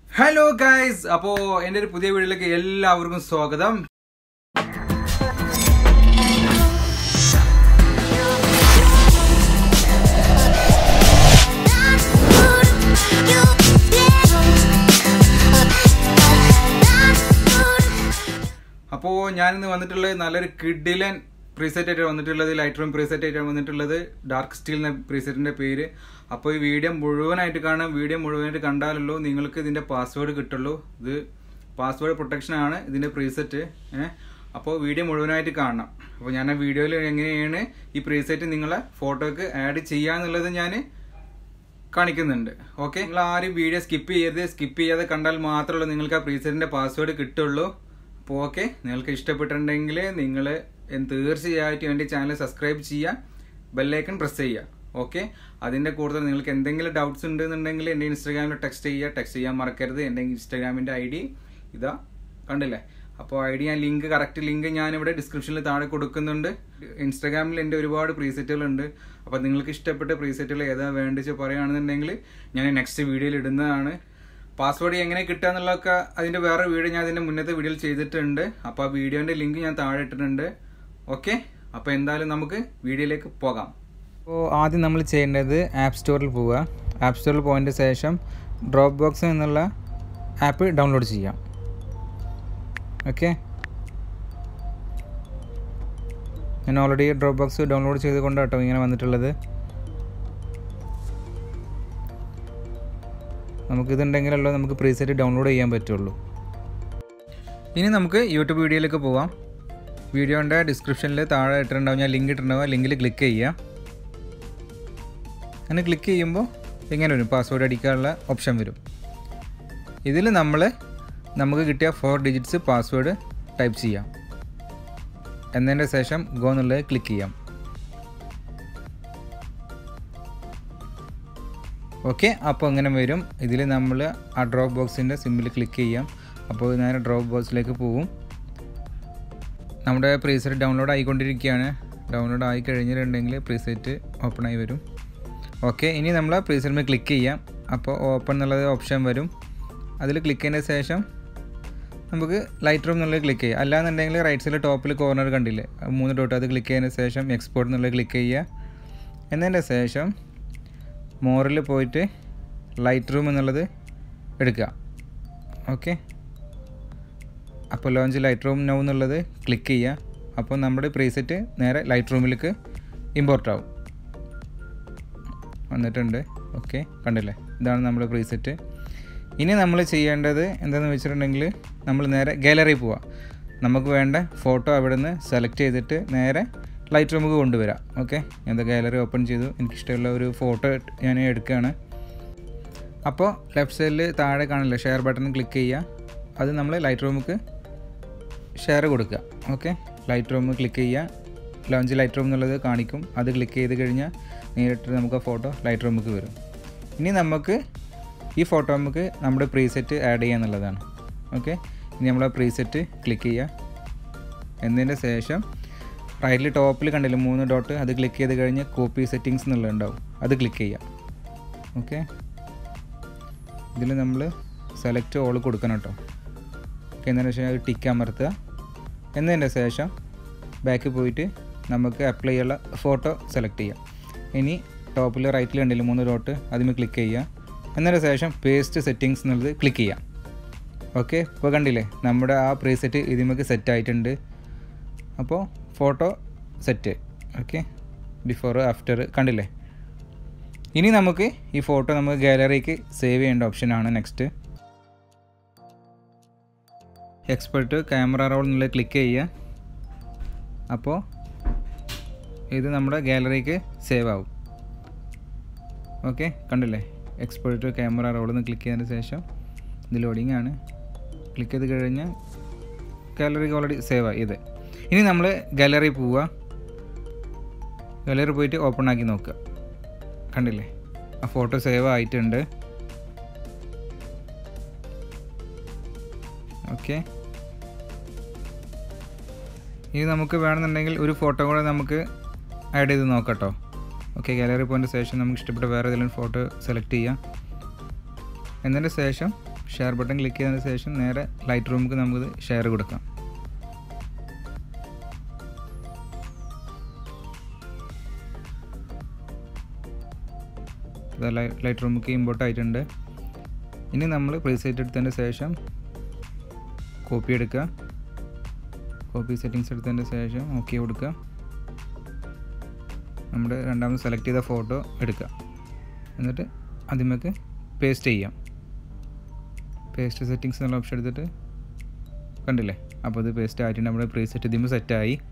hello guys അപ്പോ എന്റെ ഒരു പുതിയ വീഡിയോയിലേക്ക് എല്ലാവർക്കും സ്വാഗതം അപ്പോൾ ഞാനിന്ന് വന്നിട്ടുള്ളത് നല്ലൊരു കിഡിലൻ പ്രീസെറ്റ് ആയിട്ട് വന്നിട്ടുള്ളത് ലൈറ്റ് റൂം പ്രീസെറ്റ് ആയിട്ടാണ് വന്നിട്ടുള്ളത് ഡാർക്ക് സ്റ്റീൽ എന്ന പ്രീസെറ്റിന്റെ പേര് അപ്പോൾ ഈ വീഡിയോ മുഴുവനായിട്ട് കാണാം വീഡിയോ മുഴുവനായിട്ട് കണ്ടാലല്ലോ നിങ്ങൾക്ക് ഇതിന്റെ പാസ്വേഡ് കിട്ടുള്ളൂ ഇത് പാസ്വേഡ് പ്രൊട്ടക്ഷൻ ആണ് ഇതിന്റെ പ്രീസെറ്റ് ഏഹ് അപ്പോൾ വീഡിയോ മുഴുവനായിട്ട് കാണണം അപ്പോൾ ഞാൻ ആ വീഡിയോയിൽ എങ്ങനെയാണ് ഈ പ്രീസെറ്റ് നിങ്ങളെ ഫോട്ടോക്ക് ആഡ് ചെയ്യാന്നുള്ളത് ഞാൻ കാണിക്കുന്നുണ്ട് ഓക്കെ നിങ്ങൾ ആരും വീഡിയോ സ്കിപ്പ് ചെയ്യരുത് സ്കിപ്പ് ചെയ്യാതെ കണ്ടാൽ മാത്രമേ നിങ്ങൾക്ക് ആ പ്രീസെറ്റിന്റെ പാസ്വേഡ് കിട്ടുള്ളൂ അപ്പോൾ ഓക്കെ നിങ്ങൾക്ക് ഇഷ്ടപ്പെട്ടിട്ടുണ്ടെങ്കിൽ നിങ്ങൾ തീർച്ചയായിട്ടും എൻ്റെ ചാനൽ സബ്സ്ക്രൈബ് ചെയ്യുക ബെല്ലൈക്കൺ പ്രസ് ചെയ്യുക ഓക്കെ അതിൻ്റെ കൂടുതൽ നിങ്ങൾക്ക് എന്തെങ്കിലും ഡൗട്ട്സ് ഉണ്ടെന്നുണ്ടെങ്കിൽ എൻ്റെ ഇൻസ്റ്റാഗ്രാമിൽ ടെക്സ്റ്റ് ചെയ്യുക ടെക്സ്റ്റ് ചെയ്യാൻ മറക്കരുത് എൻ്റെ ഇൻസ്റ്റാഗ്രാമിൻ്റെ ഐ ഡി ഇതാ കണ്ടില്ലേ അപ്പോൾ ഐ ഡി ഞാൻ ലിങ്ക് കറക്റ്റ് ലിങ്ക് ഞാനിവിടെ ഡിസ്ക്രിപ്ഷനിൽ താഴെ കൊടുക്കുന്നുണ്ട് ഇൻസ്റ്റാഗ്രാമിൽ എൻ്റെ ഒരുപാട് പ്രീസെറ്റുകളുണ്ട് അപ്പോൾ നിങ്ങൾക്ക് ഇഷ്ടപ്പെട്ട പ്രീസെറ്റുകൾ ഏതാ വേണ്ടിച്ച് പറയുകയാണെന്നുണ്ടെങ്കിൽ ഞാൻ നെക്സ്റ്റ് വീഡിയോയിൽ ഇടുന്നതാണ് പാസ്വേഡ് എങ്ങനെ കിട്ടുക എന്നുള്ളതൊക്കെ അതിൻ്റെ വേറെ വീഡിയോ ഞാൻ അതിൻ്റെ മുന്നത്തെ വീഡിയോയിൽ ചെയ്തിട്ടുണ്ട് അപ്പോൾ ആ വീഡിയോൻ്റെ ലിങ്ക് ഞാൻ താഴെ ഇട്ടിട്ടുണ്ട് ഓക്കെ അപ്പോൾ എന്തായാലും നമുക്ക് വീഡിയോയിലേക്ക് പോകാം അപ്പോൾ ആദ്യം നമ്മൾ ചെയ്യേണ്ടത് ആപ്പ് സ്റ്റോറിൽ പോവുക ആപ്പ് സ്റ്റോറിൽ പോയതിൻ്റെ ശേഷം ഡ്രോപ്പ് ബോക്സ് എന്നുള്ള ആപ്പ് ഡൗൺലോഡ് ചെയ്യാം ഓക്കെ ഞാൻ ഓൾറെഡി ഡ്രോപ്പ് ബോക്സ് ഡൗൺലോഡ് ചെയ്ത് കൊണ്ടാട്ടോ ഇങ്ങനെ വന്നിട്ടുള്ളത് നമുക്കിതുണ്ടെങ്കിലല്ലോ നമുക്ക് പ്രീസെറ്റ് ഡൗൺലോഡ് ചെയ്യാൻ പറ്റുള്ളൂ ഇനി നമുക്ക് യൂട്യൂബ് വീഡിയോയിലേക്ക് പോവാം വീഡിയോൻ്റെ ഡിസ്ക്രിപ്ഷനിൽ താഴെ ഇട്ടിട്ടുണ്ടാവും ഞാൻ ലിങ്ക് ഇട്ടിട്ടുണ്ടാവും ലിങ്കിൽ ക്ലിക്ക് ചെയ്യുക അങ്ങനെ ക്ലിക്ക് ചെയ്യുമ്പോൾ ഇങ്ങനെ വരും പാസ്വേഡ് അടിക്കാനുള്ള ഓപ്ഷൻ വരും ഇതിൽ നമ്മൾ നമുക്ക് കിട്ടിയ ഫോർ ഡിജിറ്റ്സ് പാസ്വേഡ് ടൈപ്പ് ചെയ്യാം എന്നതിൻ്റെ ശേഷം ഗോ എന്നുള്ളത് ക്ലിക്ക് ചെയ്യാം ഓക്കെ അപ്പോൾ അങ്ങനെ വരും ഇതിൽ നമ്മൾ ആ ഡ്രോപ്പ് ബോക്സിൻ്റെ സിമ്പിൾ ക്ലിക്ക് ചെയ്യാം അപ്പോൾ ഞാൻ ഡ്രോപ്പ് ബോക്സിലേക്ക് പോവും നമ്മുടെ പ്രീസെറ്റ് ഡൗൺലോഡ് ആയിക്കൊണ്ടിരിക്കുകയാണ് ഡൗൺലോഡ് ആയി കഴിഞ്ഞിട്ടുണ്ടെങ്കിൽ പ്രീസെറ്റ് ഓപ്പൺ ആയി വരും ഓക്കെ ഇനി നമ്മൾ പ്രീസെറ്റിൽ ക്ലിക്ക് ചെയ്യാം അപ്പോൾ ഓപ്പൺ എന്നുള്ളത് ഓപ്ഷൻ വരും അതിൽ ക്ലിക്ക് ചെയ്തതിന് ശേഷം നമുക്ക് ലൈറ്റ് റൂം എന്നുള്ളത് ക്ലിക്ക് ചെയ്യാം അല്ലാന്നുണ്ടെങ്കിൽ റൈറ്റ് സൈഡിൽ ടോപ്പിൽ കോർണർ കണ്ടില്ലേ മൂന്ന് ഡോട്ട് അത് ക്ലിക്ക് ചെയ്തതിന് ശേഷം എക്സ്പോർട്ട് എന്നുള്ളത് ക്ലിക്ക് ചെയ്യുക എന്നതിൻ്റെ ശേഷം മോറിൽ പോയിട്ട് ലൈറ്റ് റൂം എന്നുള്ളത് എടുക്കുക ഓക്കെ അപ്പോൾ ലോഞ്ച് ലൈറ്റ് റൂം നോ എന്നുള്ളത് ക്ലിക്ക് ചെയ്യുക അപ്പോൾ നമ്മുടെ പ്രീസെറ്റ് നേരെ ലൈറ്റ് റൂമിലേക്ക് ഇമ്പോർട്ട് ആവും വന്നിട്ടുണ്ട് ഓക്കെ കണ്ടില്ലേ ഇതാണ് നമ്മുടെ പ്രീസെറ്റ് ഇനി നമ്മൾ ചെയ്യേണ്ടത് എന്താണെന്ന് വെച്ചിട്ടുണ്ടെങ്കിൽ നമ്മൾ നേരെ ഗാലറി പോവാം നമുക്ക് വേണ്ട ഫോട്ടോ അവിടെ നിന്ന് സെലക്ട് ചെയ്തിട്ട് നേരെ ലൈറ്റ് റൂമിൽ കൊണ്ടുവരാം ഓക്കെ എന്താ ഗാലറി ഓപ്പൺ ചെയ്തു എനിക്കിഷ്ടമുള്ള ഒരു ഫോട്ടോ ഞാൻ എടുക്കുകയാണ് അപ്പോൾ ലെഫ്റ്റ് സൈഡിൽ താഴെ കാണില്ല ഷെയർ ബട്ടൺ ക്ലിക്ക് ചെയ്യുക അത് നമ്മൾ ലൈറ്റ് റൂമിക്ക് ഷെയർ കൊടുക്കുക ഓക്കെ ലൈറ്റ് റൂം ക്ലിക്ക് ചെയ്യുക ലോഞ്ച് ലൈറ്റ് റൂം എന്നുള്ളത് കാണിക്കും അത് ക്ലിക്ക് ചെയ്ത് കഴിഞ്ഞാൽ നേരിട്ട് നമുക്ക് ആ ഫോട്ടോ ലൈറ്റ് റൂമിക്ക് വരും ഇനി നമുക്ക് ഈ ഫോട്ടോ നമുക്ക് നമ്മുടെ പ്രീസെറ്റ് ആഡ് ചെയ്യുക എന്നുള്ളതാണ് ഓക്കെ ഇനി നമ്മൾ ആ പ്രീസെറ്റ് ക്ലിക്ക് ചെയ്യുക എന്നതിൻ്റെ ശേഷം റൈറ്റിൽ ടോപ്പിൽ കണ്ടില്ല മൂന്ന് ഡോട്ട് അത് ക്ലിക്ക് ചെയ്ത് കഴിഞ്ഞ് കോപ്പി സെറ്റിങ്സ് എന്നുള്ളത് ഉണ്ടാവും അത് ക്ലിക്ക് ചെയ്യുക ഓക്കെ ഇതിൽ നമ്മൾ സെലക്ട് ഓൾ കൊടുക്കണം കേട്ടോ ഓക്കെ എന്നതിന് ശേഷം അത് ടിക്ക് അമർത്തുക എന്നതിൻ്റെ ശേഷം ബാക്ക് പോയിട്ട് നമുക്ക് അപ്ലൈ ചെയ്യാനുള്ള ഫോട്ടോ സെലക്ട് ചെയ്യാം ഇനി ടോപ്പിൽ റൈറ്റിൽ കണ്ടില്ല മൂന്ന് ഡോട്ട് അതിൽ ക്ലിക്ക് ചെയ്യുക എന്നതിന് ശേഷം പേസ്റ്റ് സെറ്റിങ്സ് എന്നുള്ളത് ക്ലിക്ക് ചെയ്യാം ഓക്കെ ഇപ്പോൾ കണ്ടില്ലേ നമ്മുടെ ആ പ്രീസെറ്റ് ഇതിമേക്ക് സെറ്റ് ആയിട്ടുണ്ട് അപ്പോൾ photo set okay before after കണ്ടില്ലേ ഇനി നമുക്ക് ഈ ഫോട്ടോ നമുക്ക് ഗാലറിക്ക് സേവ് ചെയ്യേണ്ട ഓപ്ഷനാണ് നെക്സ്റ്റ് എക്സ്പെർട്ട് ക്യാമറ റോൾ എന്നുള്ളത് ക്ലിക്ക് ചെയ്യുക അപ്പോൾ ഇത് നമ്മുടെ ഗാലറിക്ക് സേവ് ആവും ഓക്കെ കണ്ടില്ലേ എക്സ്പെർട്ട് ക്യാമറ റോളിൽ നിന്ന് ക്ലിക്ക് ചെയ്തതിന് ശേഷം ഇത് ലോഡിംഗ് ആണ് ക്ലിക്ക് ചെയ്ത് കഴിഞ്ഞാൽ ഗാലറിക്ക് ഓൾറെഡി സേവ് ആയി ഇത് ഇനി നമ്മൾ ഗാലറി പോവുക ഗാലറി പോയിട്ട് ഓപ്പൺ ആക്കി നോക്കുക കണ്ടില്ലേ ആ ഫോട്ടോ സേവ് ആയിട്ടുണ്ട് ഓക്കെ ഇനി നമുക്ക് വേണമെന്നുണ്ടെങ്കിൽ ഒരു ഫോട്ടോ കൂടെ നമുക്ക് ആഡ് ചെയ്ത് നോക്കട്ടോ ഓക്കെ ഗാലറി പോയിൻ്റെ ശേഷം നമുക്ക് ഇഷ്ടപ്പെട്ട വേറെ ഏതെങ്കിലും ഫോട്ടോ സെലക്ട് ചെയ്യാം എന്നതിൻ്റെ ശേഷം ഷെയർ ബട്ടൺ ക്ലിക്ക് ചെയ്തതിന് ശേഷം നേരെ ലൈറ്റ് റൂമിലേക്ക് നമുക്ക് ഷെയർ കൊടുക്കാം ലൈറ്റ് റൂമിലേക്ക് ഇമ്പോർട്ട് ആയിട്ടുണ്ട് ഇനി നമ്മൾ പ്രീസെറ്റ് എടുത്തതിന് ശേഷം കോപ്പി എടുക്കുക കോപ്പി സെറ്റിങ്സ് എടുത്തതിന് ശേഷം ഓക്കെ കൊടുക്കുക നമ്മുടെ രണ്ടാമത് സെലക്ട് ചെയ്ത ഫോട്ടോ എടുക്കുക എന്നിട്ട് അതിമേക്ക് പേസ്റ്റ് ചെയ്യാം പേസ്റ്റ് സെറ്റിങ്സ് എന്നുള്ള ഓപ്ഷൻ എടുത്തിട്ട് കണ്ടില്ലേ അപ്പോൾ ഇത് പേസ്റ്റ് ആയിട്ട് നമ്മുടെ പ്രീസെറ്റ് ഇതിമ്പോൾ സെറ്റായി